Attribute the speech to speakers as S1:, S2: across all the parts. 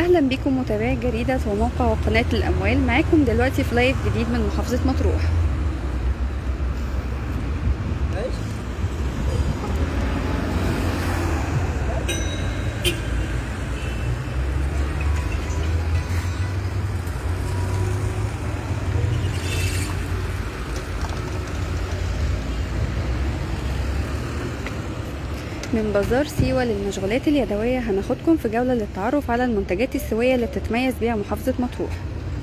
S1: اهلا بكم متابعي جريدة وموقع وقناة الاموال معاكم دلوقتي في لايف جديد من محافظة مطروح من بازار سيوة للمشغولات اليدوية هناخدكم في جولة للتعرف على المنتجات السوية اللي بتتميز بيها محافظة مطروح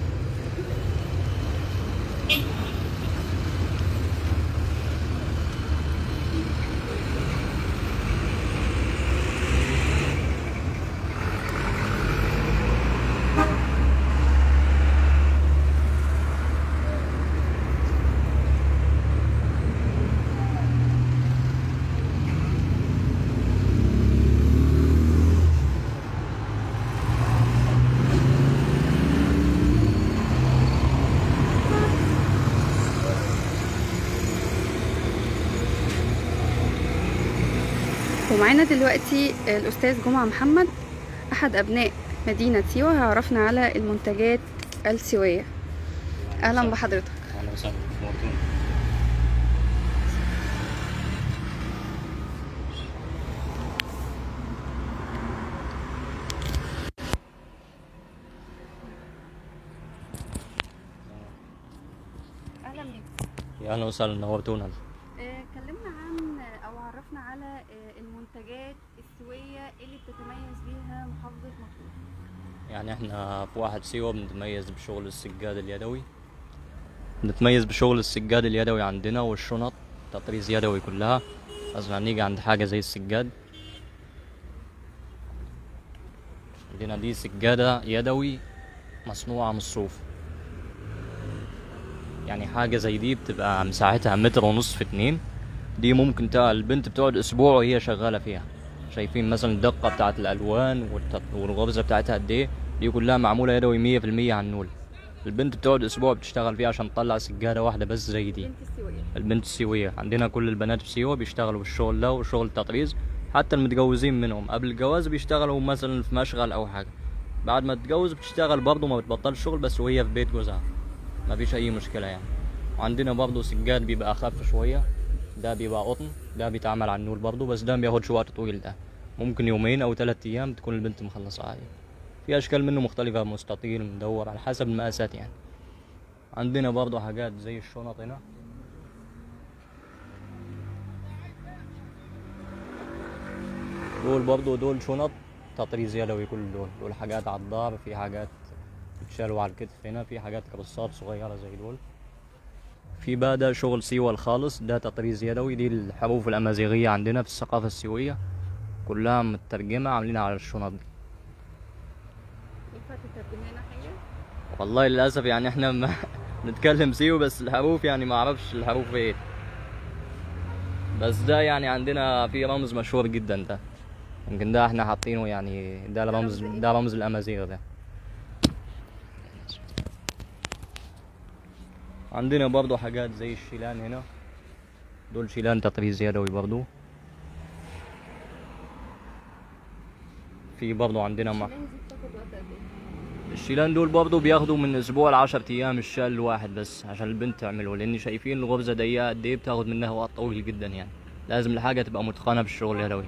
S1: ومعانا دلوقتي الأستاذ جمعة محمد أحد أبناء مدينة سيوة هيعرفنا على المنتجات السيوية أهلا بحضرتك
S2: اهلا وسهلا نورتونا
S1: أهلا بيك
S2: يا اهلا وسهلا نورتونا
S1: كلمنا عن أو عرفنا على المنتجات السوية اللي بتتميز بيها محافظة مطروح
S2: يعني احنا في واحد سيوة بنتميز بشغل السجاد اليدوي بنتميز بشغل السجاد اليدوي عندنا والشنط تطريز يدوي كلها مثلا نيجي عند حاجة زي السجاد عندنا دي سجادة يدوي مصنوعة من الصوف يعني حاجة زي دي بتبقى مساحتها متر ونص في اتنين دي ممكن تع... البنت بتقعد اسبوع وهي شغالة فيها شايفين مثلا الدقة بتاعت الالوان والتط... والغرزة بتاعتها قد ايه دي كلها معمولة يدوي مية في المية على النول البنت بتقعد اسبوع بتشتغل فيها عشان تطلع سجادة واحدة بس زي دي
S1: بنت السوية
S2: البنت السيوية عندنا كل البنات في سيوة بيشتغلوا بالشغل ده وشغل التطريز حتى المتجوزين منهم قبل الجواز بيشتغلوا مثلا في مشغل او حاجة بعد ما تتجوز بتشتغل برضه ما بتبطلش شغل بس وهي في بيت جوزها ما فيش اي مشكلة يعني وعندنا برضه سجاد بيبقى اخف شوية ده بيبقى قطن ده بيتعمل على النول برضه بس ده ما بياخدش وقت طويل ده ممكن يومين او ثلاث ايام تكون البنت مخلصة عادي في اشكال منه مختلفة مستطيل مدور على حسب المقاسات يعني عندنا برضه حاجات زي الشنط هنا دول برضو دول شنط تطريز يدوي كل دول دول حاجات على الظهر في حاجات بتشالوا على الكتف هنا في حاجات كرصات صغيرة زي دول في بقى ده شغل سيوة الخالص ده تطريز يدوي دي الحروف الأمازيغية عندنا في الثقافة السيوية كلها مترجمة عاملينها على الشنط دي
S1: ينفع تترجم لنا حاجة؟
S2: والله للأسف يعني احنا ما نتكلم سيوي بس الحروف يعني ما اعرفش الحروف ايه بس ده يعني عندنا في رمز مشهور جدا ده يمكن ده احنا حاطينه يعني ده رمز ده رمز الامازيغ ده عندنا برضو حاجات زي الشيلان هنا دول شيلان تطريز يدوي برضو في برضو عندنا مع
S1: الشيلان دي بتاخد وقت قد ايه؟
S2: الشيلان دول برضو بياخدوا من اسبوع لعشر ايام الشال الواحد بس عشان البنت تعمله لان شايفين الغرزه ضيقه قد ايه بتاخد منها وقت طويل جدا يعني لازم الحاجه تبقى متقنه بالشغل اليدوي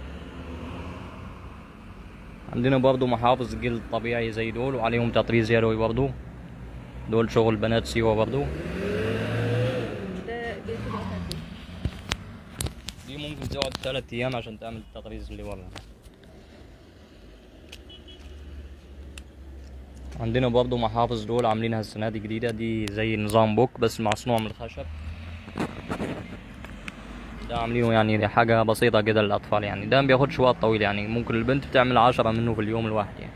S2: عندنا برضو محافظ جلد طبيعي زي دول وعليهم تطريز يدوي برضو دول شغل بنات سيوة برضو
S1: ده بياخد وقت قد ايه؟
S2: دي ممكن تقعد ثلاث ايام عشان تعمل التطريز اللي ورا عندنا برضو محافظ دول عاملينها السنة دي جديدة دي زي نظام بوك بس مصنوع من الخشب ده عاملينه يعني دي حاجة بسيطة كده للأطفال يعني ده ما بياخدش وقت طويل يعني ممكن البنت بتعمل عشرة منه في اليوم الواحد يعني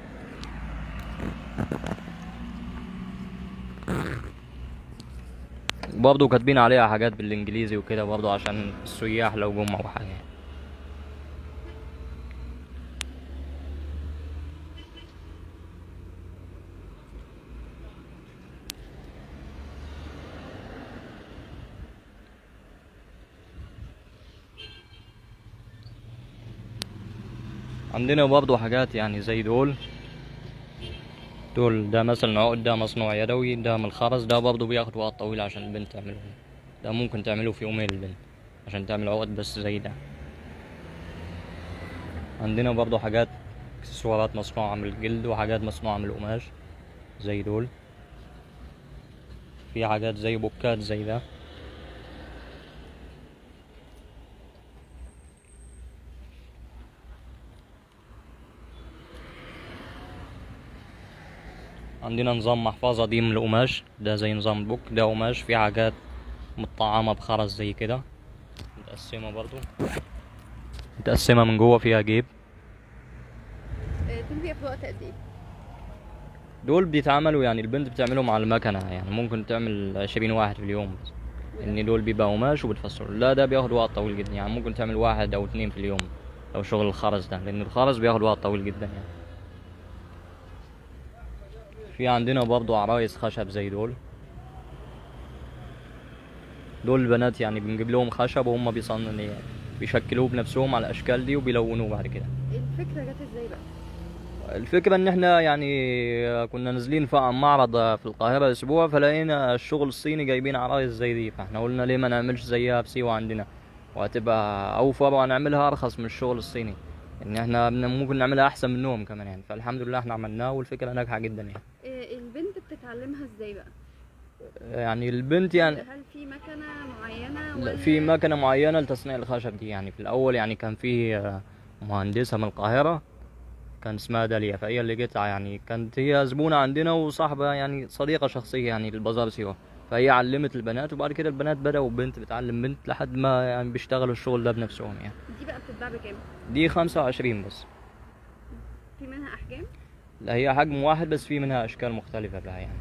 S2: برضه كاتبين عليها حاجات بالانجليزي وكده برضه عشان السياح لو جم او حاجه عندنا برضو حاجات يعني زي دول دول ده مثلا عقد ده مصنوع يدوي ده من الخرز ده برضه بياخد وقت طويل عشان البنت تعمله ده ممكن تعمله في يومين البنت عشان تعمل عقد بس زي ده عندنا برضه حاجات اكسسوارات مصنوعة من الجلد وحاجات مصنوعة من القماش زي دول في حاجات زي بوكات زي ده عندنا نظام محفظة دي من القماش ده زي نظام البوك ده قماش في حاجات متطعمة بخرز زي كده متقسمة برضو متقسمة من جوه فيها جيب
S1: آه، دول بياخدوا وقت قد ايه
S2: دول بيتعملوا يعني البنت بتعملهم على المكنة يعني ممكن تعمل عشرين واحد في اليوم بس ان دول بيبقى قماش وبتفصلوا لا ده بياخد وقت طويل جدا يعني ممكن تعمل واحد او اتنين في اليوم لو شغل الخرز ده لان الخرز بياخد وقت طويل جدا يعني في عندنا برضو عرايس خشب زي دول دول البنات يعني بنجيب لهم خشب وهم بيصنعوا يعني بيشكلوه بنفسهم على الاشكال دي وبيلونوه بعد كده
S1: الفكرة جت ازاي بقى
S2: الفكرة ان احنا يعني كنا نازلين في معرض في القاهرة اسبوع فلقينا الشغل الصيني جايبين عرايس زي دي فاحنا قلنا ليه ما نعملش زيها في سيوة عندنا وهتبقى اوفر وهنعملها ارخص من الشغل الصيني ان احنا بن- ممكن نعملها احسن منهم كمان يعني فالحمد لله احنا عملناه والفكرة ناجحة جدا يعني
S1: آه، البنت بتتعلمها ازاي بقى
S2: يعني البنت يعني
S1: هل في مكنة معينة
S2: لا،
S1: ولا
S2: في مكنة معينة لتصنيع الخشب دي يعني في الأول يعني كان في آه، مهندسة من القاهرة كان اسمها داليا فهي اللي جت يعني كانت هي زبونة عندنا وصاحبة يعني صديقة شخصية يعني للبازار سيوة فهي علمت البنات وبعد كده البنات بدأوا بنت بتعلم بنت لحد ما يعني بيشتغلوا الشغل ده بنفسهم يعني
S1: دي بقى بتتباع بكام
S2: دي خمسة وعشرين بس
S1: في منها احجام
S2: لا هي حجم واحد بس في منها أشكال مختلفة بقى يعني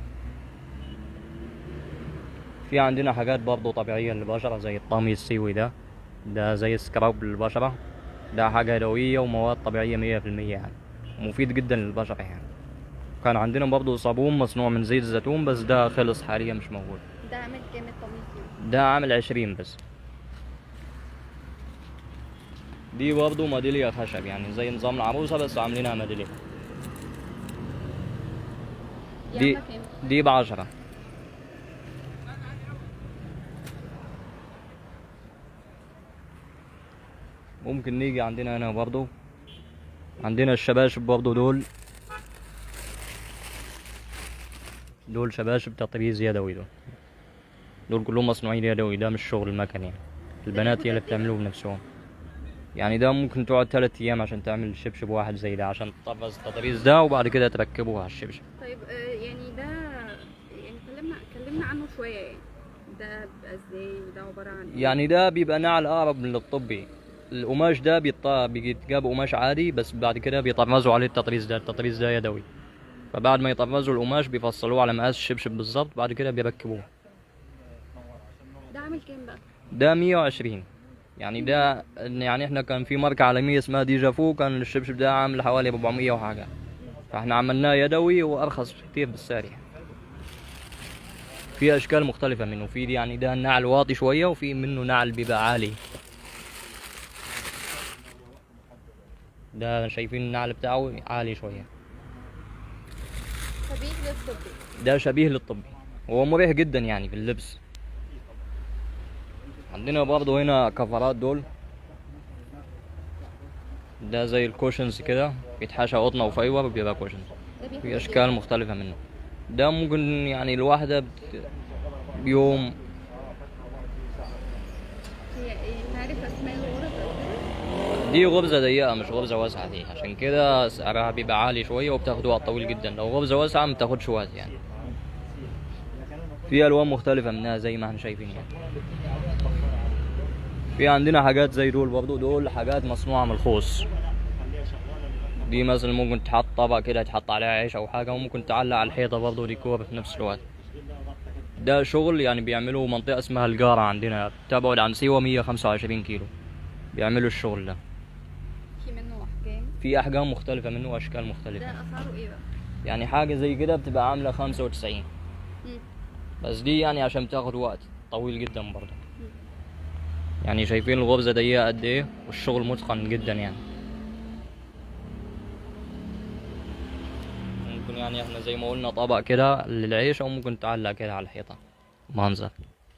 S2: في عندنا حاجات برضو طبيعية للبشرة زي الطامي السيوي ده ده زي سكراب للبشرة ده حاجة يدوية ومواد طبيعية مية في المية يعني مفيد جدا للبشرة يعني كان عندنا برضو صابون مصنوع من زيت الزيتون بس ده خلص حاليا مش موجود
S1: ده عامل كام الطميط دي
S2: ده عامل عشرين بس دي برضو ميدالية خشب يعني زي نظام العروسة بس عاملينها ميدالية دي
S1: عاملة كام
S2: دي بعشرة ممكن نيجي عندنا هنا برضو عندنا الشباشب برضو دول دول شباشب تطريز يدوي دول دول كلهم مصنوعين يدوي ده مش شغل المكن يعني البنات هي اللي بتعملوه بنفسهم يعني ده ممكن تقعد ثلاث ايام عشان تعمل شبشب واحد زي ده عشان تطرز التطريز ده وبعد كده تركبه على الشبشب
S1: طيب آه، يعني ده يعني كلمنا كلمنا عنه شوية يعني ده بيبقى ازاي وده عبارة عن ايه
S2: يعني ده بيبقى نعل اقرب من الطبي القماش ده بيط... بيتجاب قماش عادي بس بعد كده بيطرزوا عليه التطريز ده التطريز ده يدوي فبعد ما يطرزوا القماش بيفصلوه على مقاس الشبشب بالظبط بعد كده بيركبوه
S1: ده عامل كام بقى
S2: ده 120 يعني ده يعني احنا كان في ماركة عالمية اسمها ديجافو كان الشبشب ده عامل حوالي 400 وحاجة فاحنا عملناه يدوي وارخص كتير بالسعر يعني في اشكال مختلفة منه في يعني ده النعل واطي شوية وفي منه نعل بيبقى عالي ده شايفين النعل بتاعه عالي شوية
S1: شبيه للطبي
S2: ده شبيه للطبي هو مريح جدا يعني في اللبس عندنا برضو هنا كفرات دول ده زي الكوشنز كده بيتحاشى قطنة وفايبر بيبقى كوشنز
S1: ده بياخد
S2: في
S1: قد إيه؟
S2: اشكال مختلفة منه ده ممكن يعني الواحدة بت- بيوم
S1: هي إيه؟ نعرف اسماء الغرف او كده
S2: دي غرزة ضيقة مش غرزة واسعة دي عشان كده سعرها بيبقى عالي شوية وبتاخد وقت طويل جدا لو غرزة واسعة متاخدش وقت يعني في ألوان مختلفة منها زي ما احنا شايفين يعني في عندنا حاجات زي دول برضو دول حاجات مصنوعة من الخوص دي مثلا ممكن تحط طبق كده تحط عليها عيش أو حاجة وممكن تعلق على الحيطة برضو ديكور في نفس الوقت ده شغل يعني بيعملوا منطقة اسمها الجارة عندنا تبعد عن سيوة 125 كيلو بيعملوا الشغل ده
S1: في منه احجام
S2: في احجام مختلفه منه واشكال مختلفه
S1: ده اسعاره ايه بقى
S2: يعني حاجه زي كده بتبقى عامله 95
S1: مم.
S2: بس دي يعني عشان بتاخد وقت طويل جدا برضه يعني شايفين الغرزه ضيقه قد ايه والشغل متقن جدا يعني ممكن يعني احنا زي ما قلنا طبق كده للعيش او ممكن تعلق كده على الحيطة منظر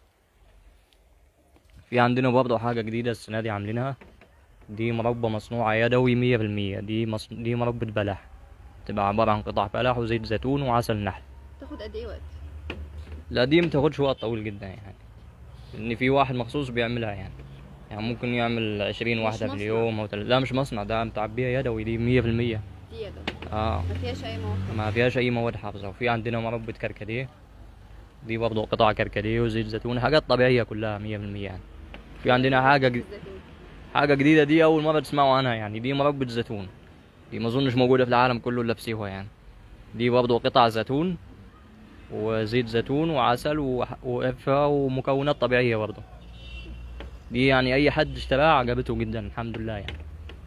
S2: في عندنا برضه حاجة جديدة السنة دي عاملينها دي مربى مصنوعة يدوي مية بالمية دي مص... دي مربى بلح تبقى عبارة عن قطع بلح وزيت زيتون وعسل نحل
S1: تاخد قد ايه وقت
S2: لا دي متاخدش وقت طويل جدا يعني لان في واحد مخصوص بيعملها يعني يعني ممكن يعمل عشرين واحدة في
S1: مصنع.
S2: اليوم او تل... لا مش مصنع ده متعبيها يدوي دي مية في المية
S1: دي يا دوب
S2: اه
S1: ما فيهاش اي مواد
S2: ما فيهاش اي مواد حافظة وفي عندنا مربى كركديه دي برضه قطع كركديه وزيت زيتون حاجات طبيعية كلها مية في المية يعني في عندنا حاجة جد...
S1: الزيتون.
S2: حاجة جديدة دي أول مرة تسمعوا عنها يعني دي مربى زيتون دي ما أظنش موجودة في العالم كله إلا في سيوة يعني دي برضه قطع زيتون وزيت زيتون وعسل وح- وقرفة ومكونات طبيعية برضه دي يعني أي حد اشتراها عجبته جدا الحمد لله يعني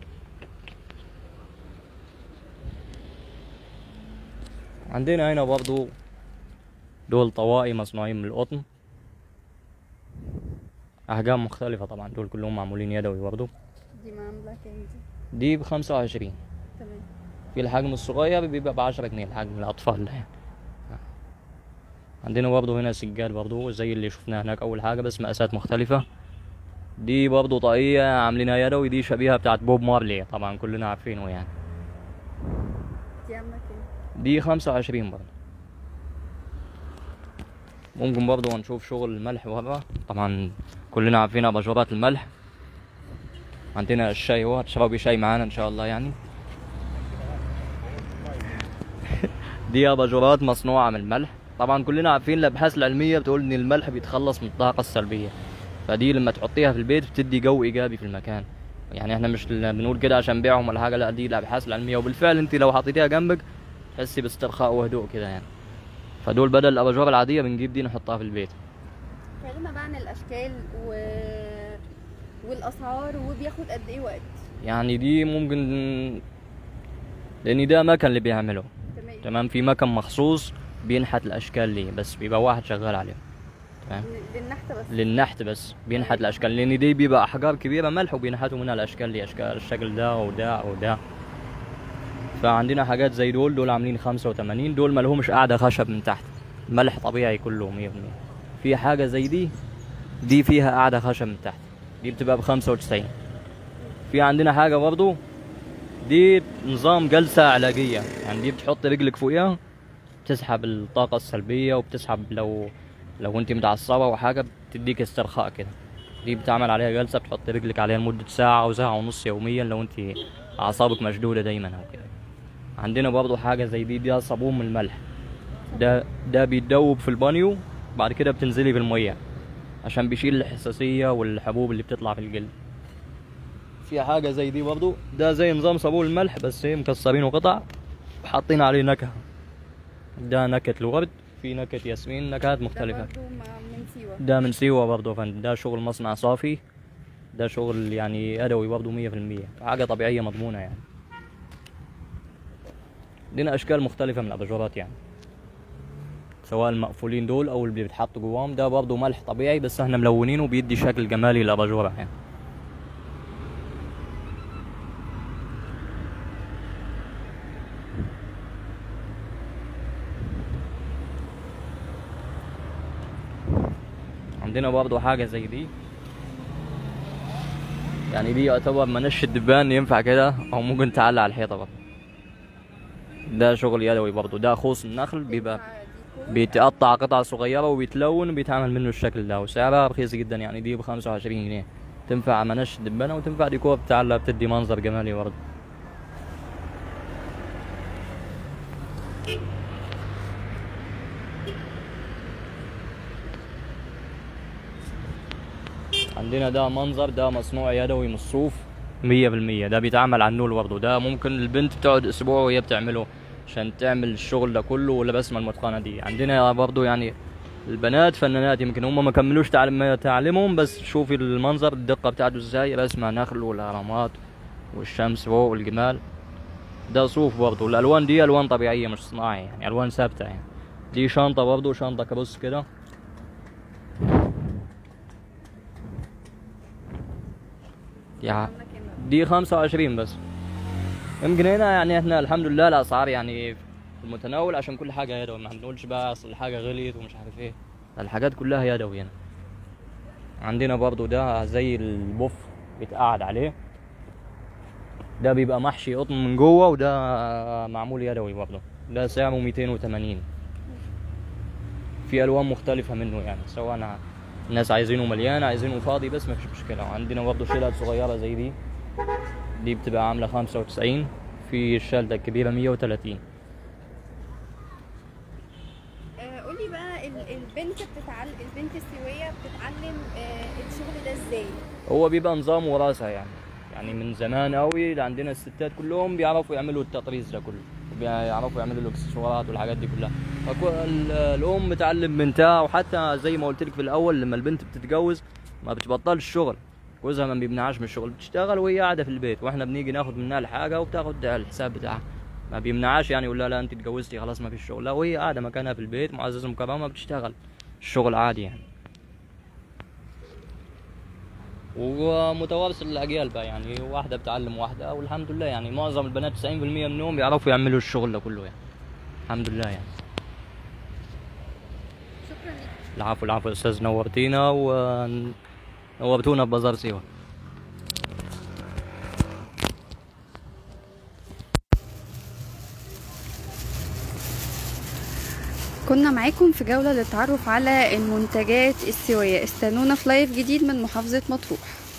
S2: عندنا هنا برضه دول طواقي مصنوعين من القطن أحجام مختلفة طبعا دول كلهم معمولين يدوي برضه
S1: دي معاملة كام دي
S2: دي بخمسة وعشرين
S1: تمام
S2: في الحجم الصغير بيبقى بعشرة جنيه الحجم الأطفال ده يعني عندنا برضه هنا سجاد برضه زي اللي شفناه هناك أول حاجة بس مقاسات مختلفة دي برضه طاقية عاملينها يدوي دي شبيهة بتاعت بوب مارلي طبعا كلنا عارفينه يعني
S1: دي عاملة كام
S2: دي خمسة وعشرين برضه ممكن برضه نشوف شغل الملح ورا طبعا كلنا عارفين أباجورات الملح عندنا الشاي هو تشربي شاي معانا إن شاء الله يعني دي أباجورات مصنوعة من الملح طبعا كلنا عارفين الأبحاث العلمية بتقول إن الملح بيتخلص من الطاقة السلبية فدي لما تحطيها في البيت بتدي جو إيجابي في المكان يعني احنا مش بنقول كده عشان نبيعهم ولا حاجة لا دي الأبحاث العلمية وبالفعل انت لو حطيتيها جنبك تحسي باسترخاء وهدوء كده يعني فدول بدل الأباجور العادية بنجيب دي نحطها في البيت
S1: كلمة بقى عن الأشكال و... والأسعار وبياخد قد إيه وقت
S2: يعني دي ممكن لأن ده مكان اللي بيعمله
S1: تمام
S2: تمام في مكان مخصوص بينحت الأشكال ليه بس بيبقى واحد شغال عليه تمام
S1: للنحت بس
S2: للنحت بس بينحت الاشكال لان دي بيبقى احجار كبيره ملح وبينحتوا منها الاشكال دي اشكال الشكل ده وده وده فعندنا حاجات زي دول دول عاملين 85 دول ملهمش قاعده خشب من تحت ملح طبيعي كله 100% في حاجه زي دي دي فيها قاعده خشب من تحت دي بتبقى ب 95 في عندنا حاجه برضو دي نظام جلسه علاجيه يعني دي بتحط رجلك فوقيها بتسحب الطاقه السلبيه وبتسحب لو لو انت متعصبه او حاجه بتديك استرخاء كده دي بتعمل عليها جلسه بتحط رجلك عليها لمده ساعه او ساعه ونص يوميا لو انت اعصابك مشدوده دايما او كده عندنا برضو حاجه زي دي ده صابون من الملح ده ده بيتدوب في البانيو بعد كده بتنزلي في الميه عشان بيشيل الحساسيه والحبوب اللي بتطلع في الجلد في حاجه زي دي برضو ده زي نظام صابون الملح بس ايه مكسرينه قطع وحاطين عليه نكهه ده نكهه الورد في نكهه ياسمين نكهات مختلفه
S1: ده برضو مع- من سيوة
S2: ده من سيوة برضه يا فندم ده شغل مصنع صافي ده شغل يعني يدوي برضه مية في المية حاجة طبيعية مضمونة يعني لنا أشكال مختلفة من الأباجورات يعني سواء المقفولين دول أو اللي بيتحطوا جواهم ده برضه ملح طبيعي بس احنا ملونينه بيدي شكل جمالي للأباجورة يعني عندنا برضه حاجة زي دي يعني دي يعتبر منش الدبان ينفع كده او ممكن تعلق على الحيطة برضه ده شغل يدوي برضه ده خوص النخل بيبقى
S1: ديكور.
S2: بيتقطع قطع صغيرة وبيتلون وبيتعمل منه الشكل ده وسعرها رخيص جدا يعني دي بخمسة وعشرين جنيه تنفع منش دبانة وتنفع ديكور بتعلق بتدي منظر جمالي برضه عندنا ده منظر ده مصنوع يدوي من الصوف مية بالمية ده بيتعمل على النول برضه ده ممكن البنت بتقعد اسبوع وهي بتعمله عشان تعمل الشغل ده كله والبسمة المتقنة دي عندنا برضه يعني البنات فنانات يمكن هم ما كملوش تعلم تعليمهم بس شوفي المنظر الدقة بتاعته ازاي رسمة نخل والهرمات والشمس فوق والجمال ده صوف برضه الالوان دي الوان طبيعية مش صناعي يعني الوان ثابتة يعني دي شنطة برضه شنطة كبص كده يا
S1: عاملة كام بقى؟
S2: دي 25 بس يمكن هنا يعني احنا الحمد لله الاسعار يعني في المتناول عشان كل حاجه يدوي ما بنقولش بقى اصل الحاجه غليت ومش عارف ايه الحاجات كلها يدوي هنا عندنا برضو ده زي البوف بيتقعد عليه ده بيبقى محشي قطن من جوه وده معمول يدوي برضه ده سعره 280 في الوان مختلفه منه يعني سواء الناس عايزينه مليان عايزينه فاضي بس مفيش مشكله وعندنا برضه شيلات صغيره زي دي دي بتبقى عامله 95 في الشلده الكبيره 130
S3: آه، قولي بقى ال- البنت بتتعلم البنت السوية بتتعلم آه، الشغل ده ازاي
S2: هو بيبقى نظام وراثه يعني يعني من زمان قوي عندنا الستات كلهم بيعرفوا يعملوا التطريز ده كله بيعرفوا يعملوا الاكسسوارات والحاجات دي كلها فكو- ال- الام بتعلم بنتها وحتى زي ما قلت لك في الاول لما البنت بتتجوز ما بتبطلش الشغل جوزها ما بيمنعهاش من الشغل بتشتغل وهي قاعده في البيت واحنا بنيجي ناخد منها الحاجه وبتاخد الحساب بتاعها ما بيمنعهاش يعني يقول لها لا انت اتجوزتي خلاص ما فيش شغل لا وهي قاعده مكانها في البيت معززه مكرمه بتشتغل الشغل عادي يعني ومتوارث الاجيال بقى يعني واحده بتعلم واحده والحمد لله يعني معظم البنات 90% منهم بيعرفوا يعملوا الشغل ده كله يعني الحمد لله يعني
S3: شكرا ليك
S2: العفو العفو يا استاذ نورتينا ونورتونا ببازار سيوه
S1: كنا معاكم في جولة للتعرف على المنتجات السوية استنونا في لايف جديد من محافظة مطروح